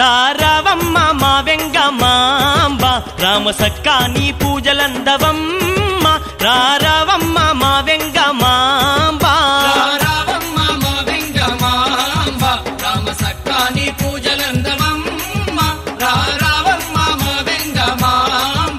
రారవమ్మ మా వెంగమాంబ రామ సక్కాని పూజలందవమ్మ రారవమ్మ మా వెంగమాంబ రారావమ్మ మా వెంగమాంబ రామ సక్కాని పూజలందవమ్మ రారావమ్మ మా వెంగమాంబ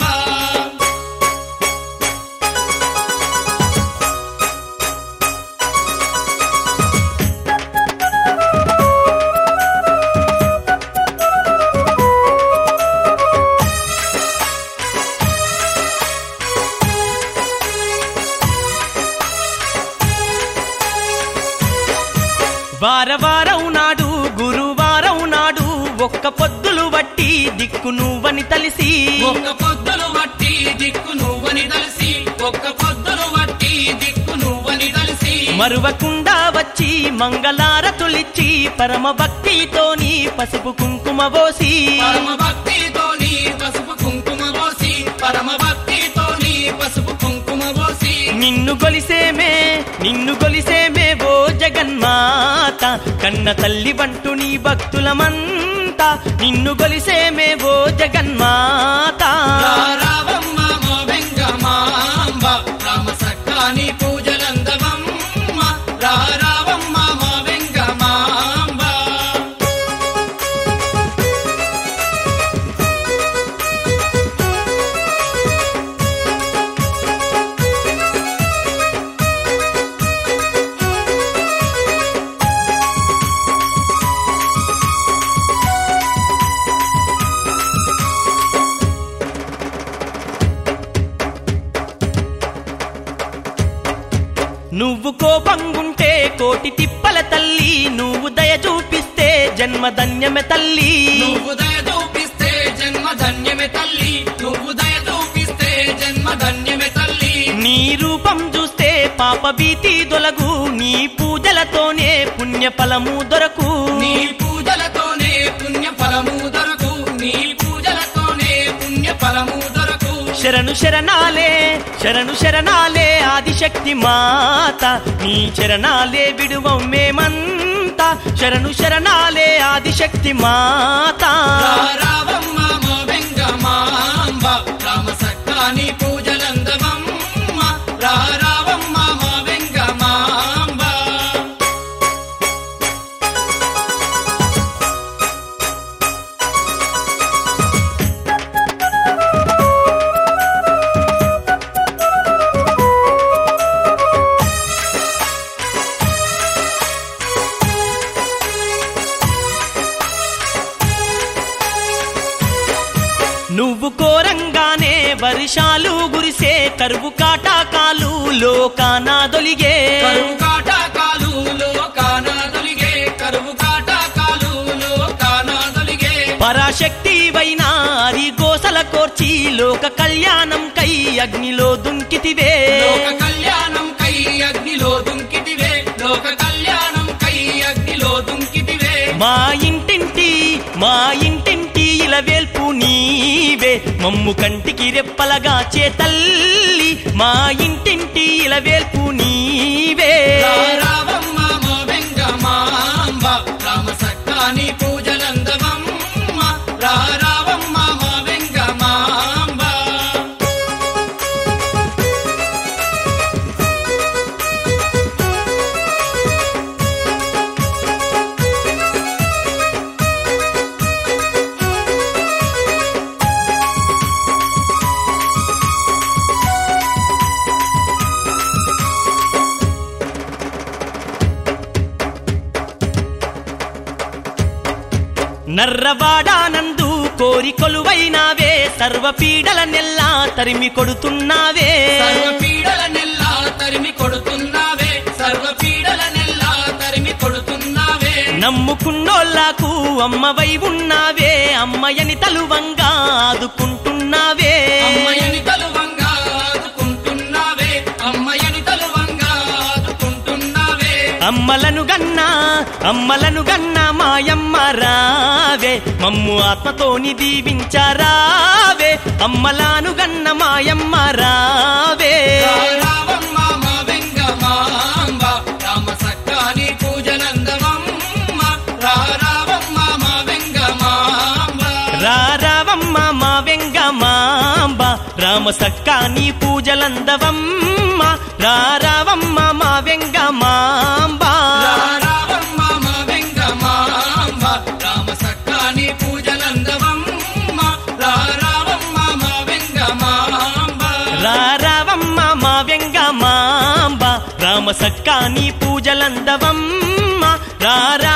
వారవారం నాడు గురువారం నాడు ఒక్క పొద్దులు వట్టి దిక్కు నువ్వని తలిసి ఒక్క పొద్దులు వట్టి దిక్కు నువ్వని తలసి ఒక్క పొద్దులు వట్టి దిక్కు నువ్వని తలసి మరువకుండా వచ్చి మంగళారతులిచ్చి పరమ భక్తితోని పసుపు కుంకుమ పోసి పరమ భక్తితోని పసుపు కుంకుమ పోసి పరమ భక్తితోని పసుపు కుంకుమ పోసి నిన్ను గొలిసేమే నిన్ను గొలిసేమే ఓ జగన్మాత కన్న తల్లి వంటు నీ భక్తులమంతా నిన్ను గొలిసేమే ఓ జగన్మాత రారావమ్మ మా వెంగమాంబ రామ సక్కాని పూజలందవమ్మ రారావమ్మ మా వెంగమాంబ నువ్వు కోపంగుంటే కోటి తిప్పల తల్లి నువ్వు దయ చూపిస్తే జన్మధన్యమే తల్లి నువ్వు దయ చూపిస్తే జన్మ ధన్యమే తల్లి నువ్వు దయ చూపిస్తే జన్మ ధన్యమే తల్లి నీ రూపం చూస్తే పాప భీతి దొలగు నీ పూజలతోనే పుణ్య ఫలము దొరకు నీ పూజలతోనే పుణ్య ఫలము దొరకు నీ పూజలతోనే పుణ్య ఫలము దొరకు శరణు శరణాలే శరణు శరణాలే ఆదిశక్తి మాత నీ చరణాలే విడువం మేమంతా శరణు శరణాలే ఆదిశక్తి మాత రారావమ్మ మా వెంగమాంబ రామ సక్కాని పూజలందవమ్మ రారావమ్మ మా వెంగమాంబ నువ్వు కోరంగానే వర్షాలు గురిసే కరువు కాటాకాలు లోకానాదొలిగే కరువు కాటాకాలు లోకాన తొలిగే కరువు కాటాకాలు లోకాన తొలిగే పరాశక్తి వైనా అది గోసల కోర్చి లోక కళ్యాణం కై అగ్నిలో దుంకితివే లోక కళ్యాణం కై అగ్నిలో దుంకితివే లోక కళ్యాణం కై అగ్నిలో దుంకితివే మా ఇంటింటి మా ఇంటింటి ఇలవేల్పు నీవే మమ్ము కంటికి రెప్పలగా చే తల్లి మా ఇంటింటి ఇలవేల్పు నీవే రారావమ్మ మా వెంగమాంబ రామ సక్కాని పూజలందవమ్మ రారావమ్మ మా వెంగమాంబ నర్రవాడానందు కోరి కొలువైనావే సర్వ పీడల నెల్లా తరిమి కొడుతున్నావే సర్వ పీడల నెల్లా తరిమి కొడుతున్నావే సర్వ పీడల నెల్లా తరిమి కొడుతున్నావే నమ్ముకున్నోళ్ళకు అమ్మవై ఉన్నావే అమ్మయని తలువంగా ఆదుకుంటున్నావే అమ్మయని తలువంగా ఆదుకుంటున్నావే అమ్మయని తలువంగా ఆదుకుంటున్నావే అమ్మలను గన్నా అమ్మలను గన్నా మాయమ్మ రావే మమ్ము ఆత్మతోని దీవించరావే అమ్మలాను గన్న మాయమ్మ రావే రారావమ్మ మా వెంగమాంబ రామ సక్కాని పూజనందవమ్మ రారావమ్మ మా వెంగమాంబ రామ సక్కా నీ పూజలందవమ్మ రారావమ్మ మా వెంగమాంబ రారావమ్మ మా వెంగమాంబ రామ సక్కాని పూజలందవమ్మ రారావమ్మ మా వెంగమాంబ రారావమ్మ మా వెంగమాంబ రామ సక్కా నీ పూజలందవమ్మ రారా